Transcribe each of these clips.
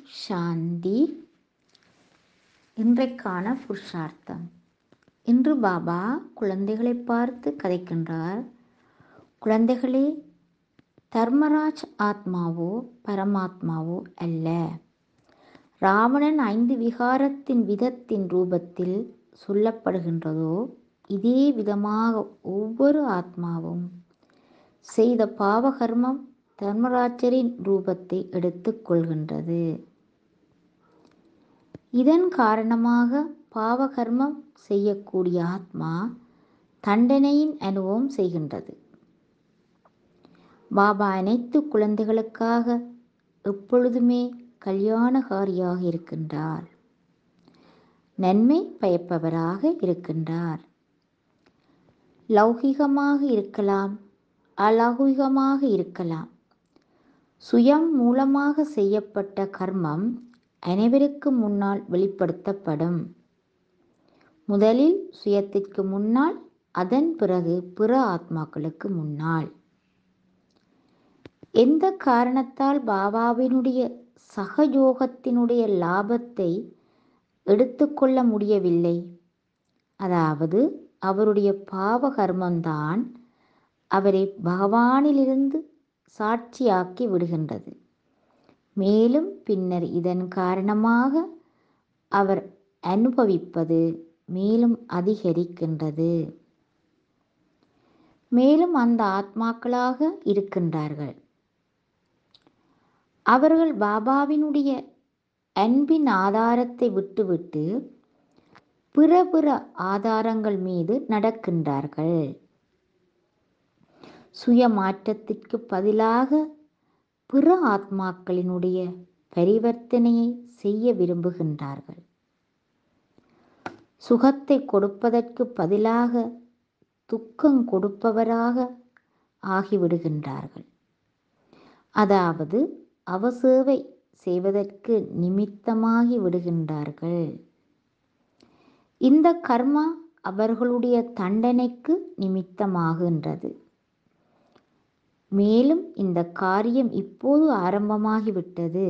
சாந்தி இன்றைக்கான புருஷார்த்தம் இன்று பாபா குழந்தைகளை பார்த்து கதைக்கின்றார் குழந்தைகளே தர்மராஜ் ஆத்மாவோ பரமாத்மாவோ அல்ல ராவணன் ஐந்து விகாரத்தின் விதத்தின் ரூபத்தில் சொல்லப்படுகின்றதோ இதே விதமாக ஒவ்வொரு ஆத்மாவும் செய்த பாவகர்மம் தர்மராஜரின் ரூபத்தை எடுத்துக்கொள்கின்றது இதன் காரணமாக பாவகர்மம் செய்யக்கூடிய ஆத்மா தண்டனையின் அனுபவம் செய்கின்றது பாபா அனைத்து குழந்தைகளுக்காக எப்பொழுதுமே கல்யாணகாரியாக இருக்கின்றார் நன்மை பயப்பவராக இருக்கின்றார் லௌகிகமாக இருக்கலாம் அலௌகிகமாக இருக்கலாம் சுயம் மூலமாக செய்யப்பட்ட கர்மம் அனைவருக்கு முன்னால் வெளிப்படுத்தப்படும் முதலில் சுயத்திற்கு முன்னால் அதன் பிறகு பிற ஆத்மாக்களுக்கு முன்னால் எந்த காரணத்தால் பாபாவினுடைய சகயோகத்தினுடைய லாபத்தை எடுத்துக்கொள்ள முடியவில்லை அதாவது அவருடைய பாவ கர்மம்தான் அவரை பகவானிலிருந்து சாட்சியாக்கி விடுகின்றது மேலும் பின்னர் இதன் காரணமாக அவர் அனுபவிப்பது மேலும் அதிகரிக்கின்றது மேலும் அந்த ஆத்மாக்களாக இருக்கின்றார்கள் அவர்கள் பாபாவினுடைய அன்பின் ஆதாரத்தை விட்டுவிட்டு பிற பிற ஆதாரங்கள் மீது நடக்கின்றார்கள் சுய மாற்றத்திற்கு பதிலாக பிற ஆத்மாக்களினுடைய பரிவர்த்தனையை செய்ய விரும்புகின்றார்கள் சுகத்தை கொடுப்பதற்கு பதிலாக துக்கம் கொடுப்பவராக ஆகிவிடுகின்றார்கள் அதாவது அவசேவை செய்வதற்கு நிமித்தமாகி விடுகின்றார்கள் இந்த கர்மா அவர்களுடைய தண்டனைக்கு நிமித்தமாகின்றது மேலும் இந்த காரியம் இப்போது ஆரம்பமாகிவிட்டது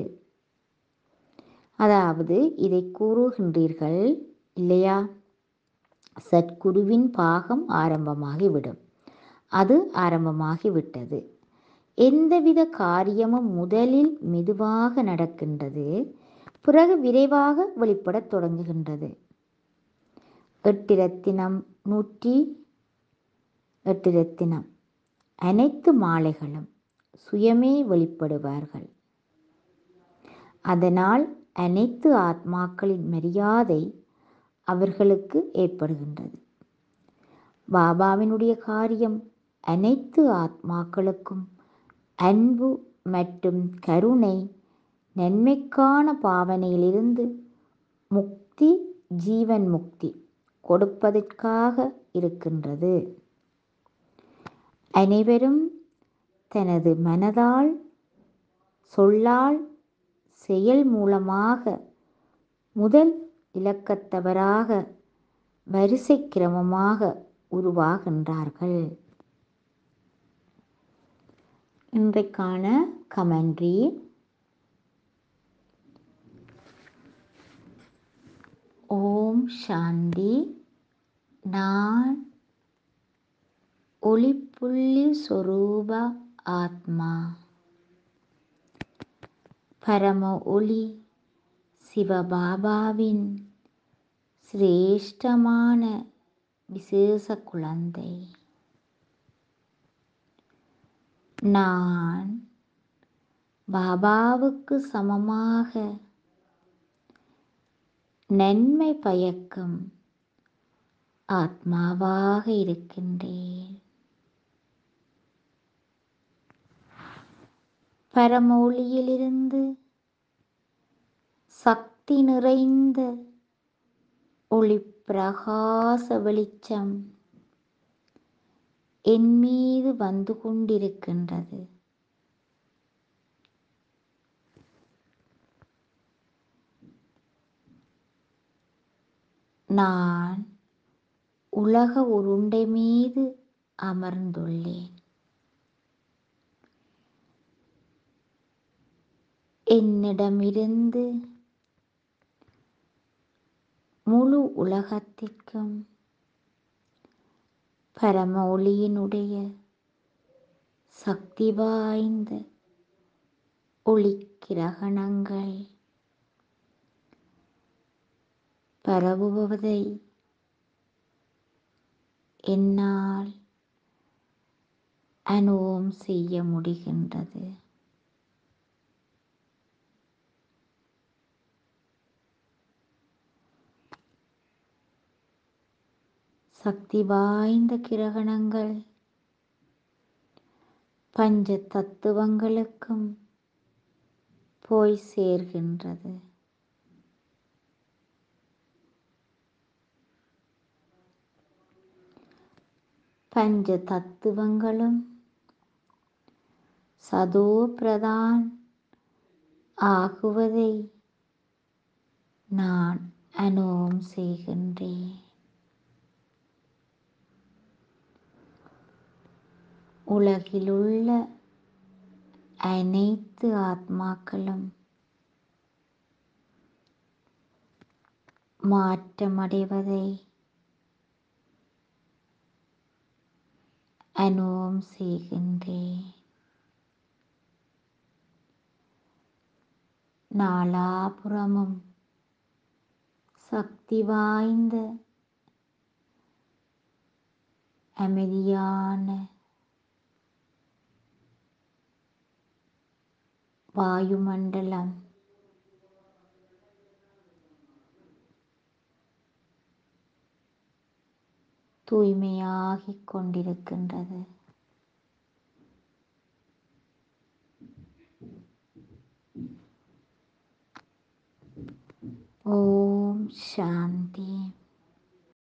அதாவது இதை கூறுகின்றீர்கள் இல்லையா சத்குருவின் பாகம் ஆரம்பமாகிவிடும் அது ஆரம்பமாகிவிட்டது எந்தவித காரியமும் முதலில் மெதுவாக நடக்கின்றது பிறகு விரைவாக வெளிப்படத் தொடங்குகின்றது எட்டு ரத்தினம் நூற்றி எட்டு ரத்தினம் அனைத்து மாலைகளும் சுயமே வெளிப்படுவார்கள் அதனால் அனைத்து ஆத்மாக்களின் மரியாதை அவர்களுக்கு ஏற்படுகின்றது பாபாவினுடைய காரியம் அனைத்து ஆத்மாக்களுக்கும் அன்பு மற்றும் கருணை நன்மைக்கான பாவனையிலிருந்து முக்தி ஜீவன் முக்தி கொடுப்பதற்காக இருக்கின்றது அனைவரும் தனது மனதால் சொல்லால் செயல் மூலமாக முதல் இலக்கத்தவராக வரிசை கிரமமாக உருவாகின்றார்கள் இன்றைக்கான கமெண்ட்ரி ஓம் சாந்தி நான் ஒளிப்புள்ளி சொரூப ஆத்மா பரம ஒளி சிவபாபாவின் சிரேஷ்டமான விசேஷ குழந்தை நான் பாபாவுக்கு சமமாக நன்மை பயக்கும் ஆத்மாவாக இருக்கின்றேன் பரமொழியிலிருந்து சக்தி நிறைந்த ஒளி பிரகாச வெளிச்சம் என் மீது வந்து கொண்டிருக்கின்றது நான் உலக உருண்டை மீது அமர்ந்துள்ளேன் என்னிடமிருந்து முழு உலகத்திற்கும் பரம ஒளியினுடைய சக்தி வாய்ந்த ஒளிக்கிரகணங்கள் பரவுவதை என்னால் அனுபவம் செய்ய முடிகின்றது சக்தி வாய்ந்த கிரகணங்கள் பஞ்ச தத்துவங்களுக்கும் போய் சேர்கின்றது பஞ்ச தத்துவங்களும் சதோ பிரதான் ஆகுவதை நான் அனுபவம் செய்கின்றேன் உலகிலுள்ள அனைத்து ஆத்மாக்களும் மாற்றமடைவதை அனுபவம் செய்கின்றேன் நாலாபுறமும் சக்தி வாய்ந்த அமைதியான வாயுமண்டலம் தூய்மையாகிக் கொண்டிருக்கின்றது ஓம் சாந்தி